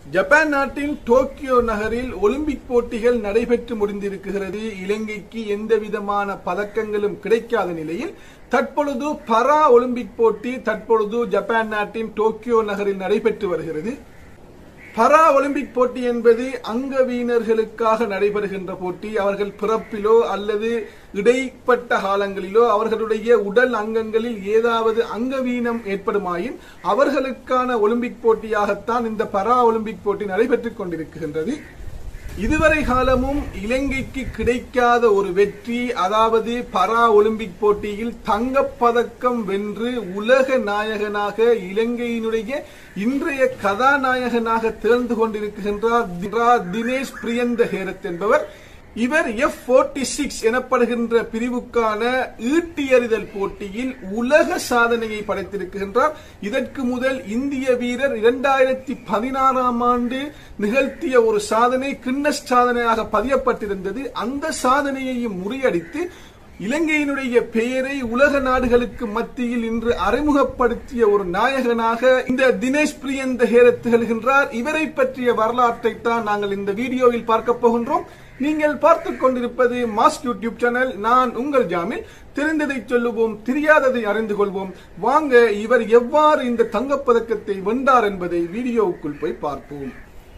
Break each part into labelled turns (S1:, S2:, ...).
S1: Japan நாட்டின் Tokyo நகரில் Olympic போட்டிகள் நடைபெற்று முடிந்திருக்கிறது இலங்கைக்கு எந்த விதமான பதக்கங்களும் கிடைக்காத நிலையில் தற்பொழுது பரா ஒலிம்பிக் போட்டி தற்பொழுது ஜப்பான் நாட்டின் டோக்கியோ நகரில் நடைபெற்று வருகிறது பரா ஒலிம்பிக் போட்டி என்பது அங்கவீனர்களுக்காக நடைபெறுகின்ற போட்டி அவர்கள் பிறப்பிலோ அல்லது இடைப்பட்ட காலங்களிலோ அவர்களுடைய உடல் அங்கங்களில் ஏதாவது அங்கவீனம் ஏற்படுமாயின் அவர்களுக்கான ஒலிம்பிக் போட்டியாகத்தான் இந்த பரா ஒலிம்பிக் போட்டி நடைபெற்றுக் கொண்டிருக்கின்றது இதுவரை காலமும் இலங்கைக்கு கிடைக்காத ஒரு வெற்றி அதாவது பரா ஒலிம்பிக் போட்டியில் தங்கப்பதக்கம் வென்று உலக நாயகனாக இலங்கையினுடைய இன்றைய கதாநாயகனாக திகழ்ந்து கொண்டிருக்கின்றார் தினேஷ் பிரியந்த ஹேரத் என்பவர் இவர் எஃப் போர்ட்டி சிக்ஸ் எனப்படுகின்ற பிரிவுக்கான ஈட்டியறிதல் போட்டியில் உலக சாதனையை படைத்திருக்கின்றார் இதற்கு முதல் இந்திய வீரர் இரண்டாயிரத்தி பதினாறாம் ஆண்டு நிகழ்த்திய ஒரு சாதனை கின்னஸ் சாதனையாக பதியப்பட்டிருந்தது அந்த சாதனையையும் முறியடித்து இலங்கையினுடைய பெயரை உலக நாடுகளுக்கு மத்தியில் இன்று அறிமுகப்படுத்திய ஒரு நாயகனாக இந்த தினேஷ் பிரியந்த ஹேரத் திகழ்கின்றார் இவரை பற்றிய வரலாற்றை தான் நாங்கள் இந்த வீடியோவில் பார்க்க போகின்றோம் நீங்கள் பார்த்துக் கொண்டிருப்பது மாஸ்க் யூடியூப் சேனல் நான் உங்கள் ஜாமில் தெரிந்ததை சொல்லுவோம் தெரியாததை அறிந்து கொள்வோம் வாங்க இவர் எவ்வாறு இந்த தங்கப்பதக்கத்தை வென்றார் என்பதை வீடியோவுக்குள் போய் பார்ப்போம்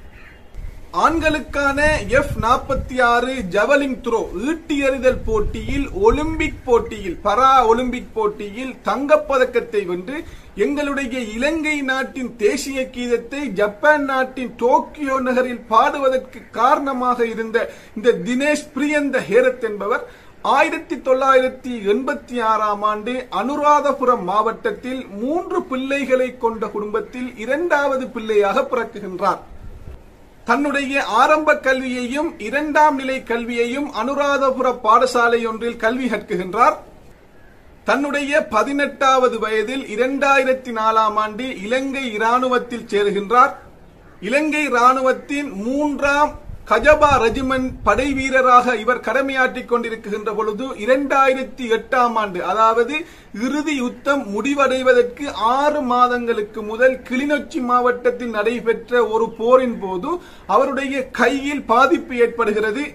S1: ஆண்களுக்கான எஃப் நாற்பத்தி ஆறு ஜவலிங் த்ரோ ஈட்டியறிதல் போட்டியில் ஒலிம்பிக் போட்டியில் பரா ஒலிம்பிக் போட்டியில் தங்கப்பதக்கத்தை வென்று எங்களுடைய இலங்கை நாட்டின் தேசிய கீதத்தை ஜப்பான் நாட்டின் டோக்கியோ நகரில் பாடுவதற்கு காரணமாக இருந்த இந்த தினேஷ் பிரியந்த ஹேரத் என்பவர் ஆயிரத்தி தொள்ளாயிரத்தி எண்பத்தி ஆறாம் ஆண்டு அனுராதபுரம் மாவட்டத்தில் மூன்று பிள்ளைகளை கொண்ட குடும்பத்தில் இரண்டாவது பிள்ளையாக பிறக்குகின்றார் தன்னுடைய ஆரம்ப கல்வியையும் இரண்டாம் நிலை கல்வியையும் அனுராதபுர பாடசாலை ஒன்றில் கல்வி கற்குகின்றார் தன்னுடைய பதினெட்டாவது வயதில் இரண்டாயிரத்தி நாலாம் ஆண்டு இலங்கை இராணுவத்தில் சேருகின்றார் இலங்கை இராணுவத்தின் மூன்றாம் கஜபா ரெஜிமெண்ட் படை வீரராக இவர் கடமையாற்றிக் கொண்டிருக்கின்ற பொழுது இரண்டாயிரத்தி எட்டாம் ஆண்டு அதாவது இறுதி யுத்தம் முடிவடைவதற்கு ஆறு மாதங்களுக்கு முதல் கிளிநொச்சி மாவட்டத்தில் நடைபெற்ற ஒரு போரின் போது அவருடைய கையில் பாதிப்பு ஏற்படுகிறது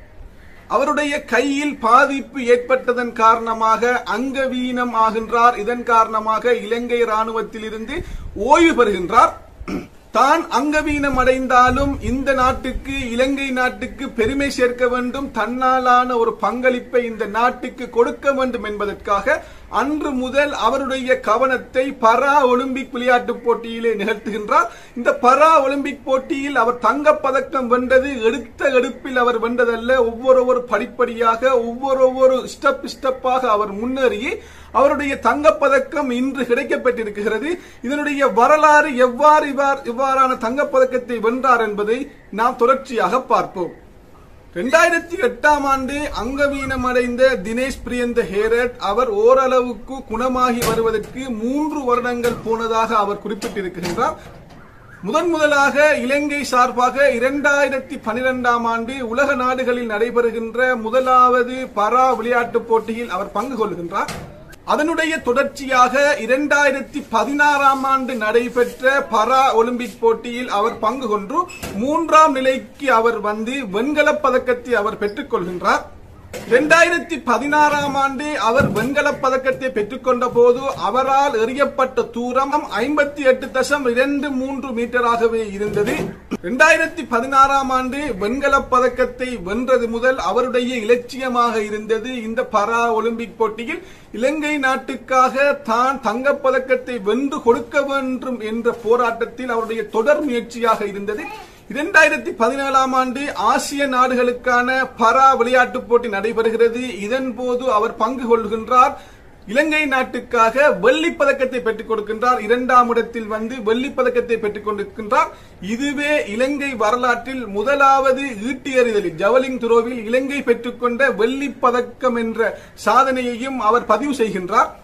S1: அவருடைய கையில் பாதிப்பு ஏற்பட்டதன் காரணமாக அங்கவீனம் ஆகின்றார் இதன் காரணமாக இலங்கை ராணுவத்தில் இருந்து ஓய்வு பெறுகின்றார் தான் அங்கவீனம் அடைந்தாலும் இந்த நாட்டுக்கு இலங்கை நாட்டுக்கு பெருமை சேர்க்க வேண்டும் தன்னாலான ஒரு பங்களிப்பை இந்த நாட்டுக்கு கொடுக்க வேண்டும் என்பதற்காக அன்று முதல் அவருடைய கவனத்தை பரா ஒலிம்பிக் விளையாட்டு போட்டியிலே நிகழ்த்துகின்றார் இந்த பரா ஒலிம்பிக் போட்டியில் அவர் தங்கப்பதக்கம் வென்றது எடுத்த எடுப்பில் அவர் வென்றதல்ல ஒவ்வொரு படிப்படியாக ஒவ்வொரு ஸ்டெப் ஸ்டெப்பாக அவர் முன்னேறி அவருடைய தங்கப்பதக்கம் இன்று கிடைக்கப்பட்டிருக்கிறது இதனுடைய வரலாறு எவ்வாறு இவ்வாறான தங்கப்பதக்கத்தை வென்றார் என்பதை நாம் தொடர்ச்சியாக பார்ப்போம் இரண்டாயிரத்தி எட்டாம் ஆண்டு அங்கவீனம் அடைந்த தினேஷ் பிரியந்த ஹேரட் அவர் ஓரளவுக்கு குணமாகி வருவதற்கு மூன்று வருடங்கள் போனதாக அவர் குறிப்பிட்டிருக்கின்றார் முதன் முதலாக இலங்கை சார்பாக இரண்டாயிரத்தி பனிரெண்டாம் ஆண்டு உலக நாடுகளில் நடைபெறுகின்ற முதலாவது பரா விளையாட்டுப் போட்டியில் அவர் பங்கு கொள்கின்றார் அதனுடைய தொடர்ச்சியாக இரண்டாயிரத்தி பதினாறாம் ஆண்டு நடைபெற்ற பரா ஒலிம்பிக் போட்டியில் அவர் பங்கு கொண்டு மூன்றாம் நிலைக்கு அவர் வந்து வெண்கலப் பதக்கத்தை அவர் பெற்றுக் கொள்கின்றார் இரண்டாயிரத்தி பதினாறாம் ஆண்டு அவர் வெண்கலப் பதக்கத்தை பெற்றுக்கொண்ட போது அவரால் எறியப்பட்ட தூரம் ஐம்பத்தி எட்டு தசம் இரண்டு மூன்று மீட்டராகவே இருந்தது இரண்டாயிரத்தி பதினாறாம் ஆண்டு வெண்கலப் பதக்கத்தை வென்றது முதல் அவருடைய இலட்சியமாக இருந்தது இந்த பரா ஒலிம்பிக் போட்டியில் இலங்கை நாட்டுக்காக தான் தங்கப்பதக்கத்தை வென்று கொடுக்க வேண்டும் என்ற போராட்டத்தில் அவருடைய தொடர் முயற்சியாக இருந்தது இரண்டாயிரத்தி பதினேழாம் ஆண்டு ஆசிய நாடுகளுக்கான பரா விளையாட்டுப் போட்டி நடைபெறுகிறது இதன் போது அவர் பங்கு கொள்கின்றார் இலங்கை நாட்டுக்காக வெள்ளி பதக்கத்தை பெற்றுக் கொடுக்கின்றார் இரண்டாம் இடத்தில் வந்து வெள்ளி பதக்கத்தை பெற்றுக் கொண்டிருக்கின்றார் இதுவே இலங்கை வரலாற்றில் முதலாவது ஈட்டியறிதலில் ஜவலிங் துரோவில் இலங்கை பெற்றுக்கொண்ட வெள்ளி பதக்கம் என்ற சாதனையையும் அவர் பதிவு செய்கின்றார்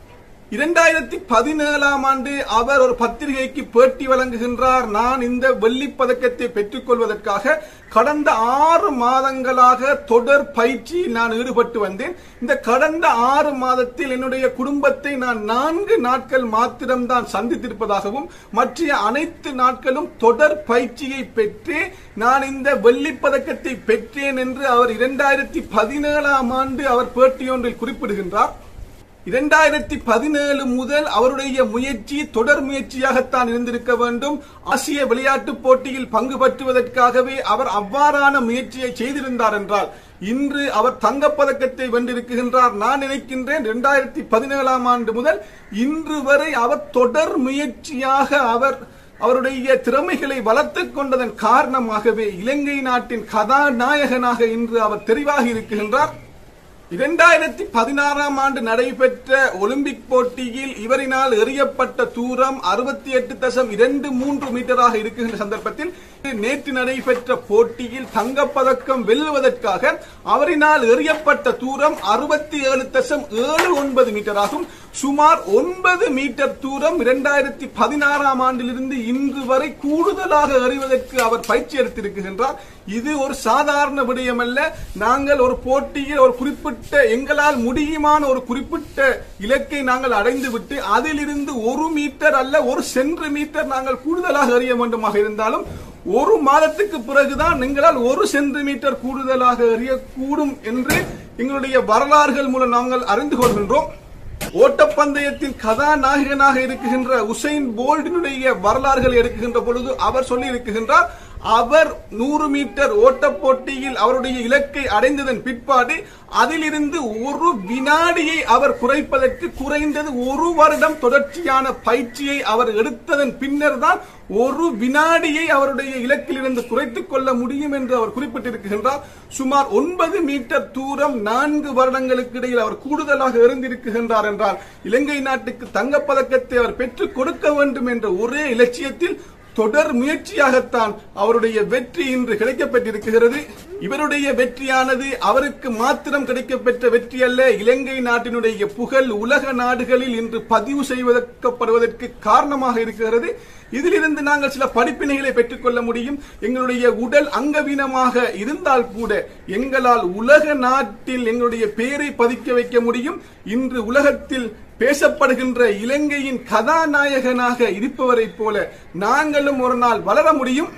S1: இரண்டாயிரத்தி பதினேழாம் ஆண்டு அவர் ஒரு பத்திரிகைக்கு பேட்டி வழங்குகின்றார் நான் இந்த வெள்ளிப் பதக்கத்தை பெற்றுக் கொள்வதற்காக கடந்த ஆறு மாதங்களாக தொடர் பயிற்சியில் நான் ஈடுபட்டு வந்தேன் இந்த கடந்த ஆறு மாதத்தில் என்னுடைய குடும்பத்தை நான் நான்கு நாட்கள் மாத்திரம்தான் சந்தித்திருப்பதாகவும் மற்ற அனைத்து நாட்களும் தொடர் பயிற்சியை பெற்றே நான் இந்த வெள்ளிப் பதக்கத்தை பெற்றேன் என்று அவர் இரண்டாயிரத்தி பதினேழாம் ஆண்டு அவர் பேட்டியொன்றில் குறிப்பிடுகின்றார் இரண்டாயிரத்தி பதினேழு முதல் அவருடைய முயற்சி தொடர் முயற்சியாகத்தான் இருந்திருக்க வேண்டும் ஆசிய விளையாட்டுப் போட்டியில் பங்கு பற்றுவதற்காகவே அவர் அவ்வாறான முயற்சியை செய்திருந்தார் என்றால் இன்று அவர் தங்கப்பதக்கத்தை வென்றிருக்கின்றார் நான் நினைக்கின்றேன் இரண்டாயிரத்தி பதினேழாம் ஆண்டு முதல் இன்று வரை அவர் தொடர் முயற்சியாக அவர் அவருடைய திறமைகளை வளர்த்துக் கொண்டதன் காரணமாகவே இலங்கை நாட்டின் கதாநாயகனாக இன்று அவர் தெரிவாகி இருக்கின்றார் இரண்டாயிரத்தி பதினாறாம் ஆண்டு நடைபெற்ற ஒலிம்பிக் போட்டியில் இவரினால் எறியப்பட்ட தூரம் அறுபத்தி எட்டு தசம் இரண்டு மூன்று மீட்டராக இருக்கின்ற சந்தர்ப்பத்தில் நேற்று நடைபெற்ற போட்டியில் தங்கப்பதக்கம் வெல்லுவதற்காக அவரினால் எறியப்பட்ட தூரம் அறுபத்தி ஏழு தசம் ஏழு ஒன்பது மீட்டராகும் சுமார் ஒன்பது மீட்டர் தூரம் இரண்டாயிரத்தி பதினாறாம் ஆண்டிலிருந்து இன்று வரை கூடுதலாக எறிவதற்கு அவர் பயிற்சி எடுத்திருக்கின்றார் இது ஒரு சாதாரண விடயமல்ல நாங்கள் ஒரு போட்டியில் ஒரு குறிப்பிட்ட எங்களால் முடியுமான ஒரு குறிப்பிட்ட இலக்கை நாங்கள் அடைந்து விட்டு அதிலிருந்து ஒரு மீட்டர் அல்ல ஒரு சென்று மீட்டர் நாங்கள் கூடுதலாக எறிய வேண்டுமாக இருந்தாலும் ஒரு மாதத்துக்கு பிறகுதான் எங்களால் ஒரு சென்டிமீட்டர் கூடுதலாக எறியக்கூடும் என்று எங்களுடைய வரலாறுகள் மூலம் நாங்கள் அறிந்து கொள்கின்றோம் ஓட்டப்பந்தயத்தின் கதாநாயகனாக இருக்குகின்ற உசைன் போல்டினுடைய வரலாறுகள் எடுக்குகின்ற பொழுது அவர் சொல்லி இருக்குகின்றார் அவர் நூறு மீட்டர் ஓட்டப் போட்டியில் அவருடைய இலக்கை அடைந்ததன் பிற்பாடு அதிலிருந்து ஒரு வினாடியை அவர் குறைப்பதற்கு குறைந்தது ஒரு வருடம் தொடர்ச்சியான பயிற்சியை அவர் எடுத்ததன் பின்னர் தான் ஒரு வினாடியை அவருடைய இலக்கிலிருந்து குறைத்துக் கொள்ள முடியும் என்று அவர் குறிப்பிட்டிருக்கின்றார் சுமார் ஒன்பது மீட்டர் தூரம் நான்கு வருடங்களுக்கு இடையில் அவர் கூடுதலாக எறிந்திருக்கின்றார் என்றால் இலங்கை நாட்டுக்கு தங்கப்பதக்கத்தை அவர் பெற்றுக் கொடுக்க வேண்டும் என்ற ஒரே இலட்சியத்தில் தொடர் முயற்சியாகத்தான் அவருடைய வெற்றி இன்று கிடைக்கப்பட்டிருக்கிறது இவருடைய வெற்றியானது அவருக்கு மாத்திரம் கிடைக்கப்பெற்ற வெற்றி அல்ல இலங்கை நாட்டினுடைய புகழ் உலக நாடுகளில் இன்று பதிவு செய்வதற்கப்படுவதற்கு காரணமாக இருக்கிறது இதிலிருந்து நாங்கள் சில படிப்பினைகளை பெற்றுக்கொள்ள முடியும் எங்களுடைய உடல் அங்கவீனமாக இருந்தால் கூட எங்களால் உலக நாட்டில் எங்களுடைய பெயரை பதிக்க வைக்க முடியும் இன்று உலகத்தில் பேசப்படுகின்ற இலங்கையின் கதாநாயகனாக இருப்பவரைப் போல நாங்களும் ஒரு நாள் வளர முடியும்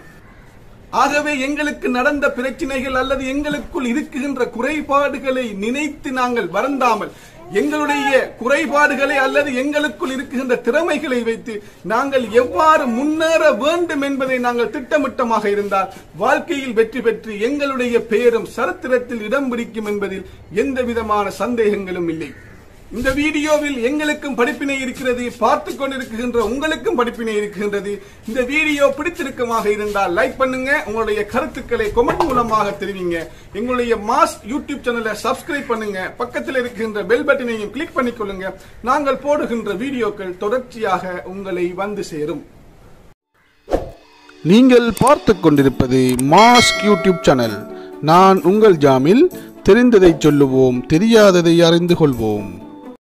S1: ஆகவே எங்களுக்கு நடந்த பிரச்சனைகள் அல்லது எங்களுக்குள் இருக்குகின்ற குறைபாடுகளை நினைத்து நாங்கள் வருந்தாமல் எங்களுடைய குறைபாடுகளை அல்லது எங்களுக்குள் இருக்குகின்ற திறமைகளை வைத்து நாங்கள் எவ்வாறு முன்னேற வேண்டும் என்பதை நாங்கள் திட்டமிட்டமாக இருந்தால் வாழ்க்கையில் வெற்றி பெற்று எங்களுடைய பெயரும் சரித்திரத்தில் இடம் பிடிக்கும் என்பதில் எந்த விதமான சந்தேகங்களும் இல்லை இந்த வீடியோவில் எங்களுக்கும் படிப்பினை இருக்கிறது பார்த்து கொண்டிருக்கின்ற உங்களுக்கும் படிப்பினை இருக்கின்றது இந்த வீடியோ பிடித்திருக்கமாக இருந்தால் லைக் பண்ணுங்க உங்களுடைய கருத்துக்களை கொமெண்ட் மூலமாக தெரிவிங்க எங்களுடைய மாஸ் யூடியூப் சேனலை சப்ஸ்கிரைப் பண்ணுங்க பக்கத்தில் இருக்கின்ற பெல் பட்டனையும் கிளிக் பண்ணிக்கொள்ளுங்க நாங்கள் போடுகின்ற வீடியோக்கள் தொடர்ச்சியாக உங்களை வந்து சேரும்
S2: நீங்கள் பார்த்து கொண்டிருப்பது மாஸ்க் யூடியூப் சேனல் நான் உங்கள் ஜாமில் தெரிந்ததை சொல்லுவோம் தெரியாததை அறிந்து கொள்வோம்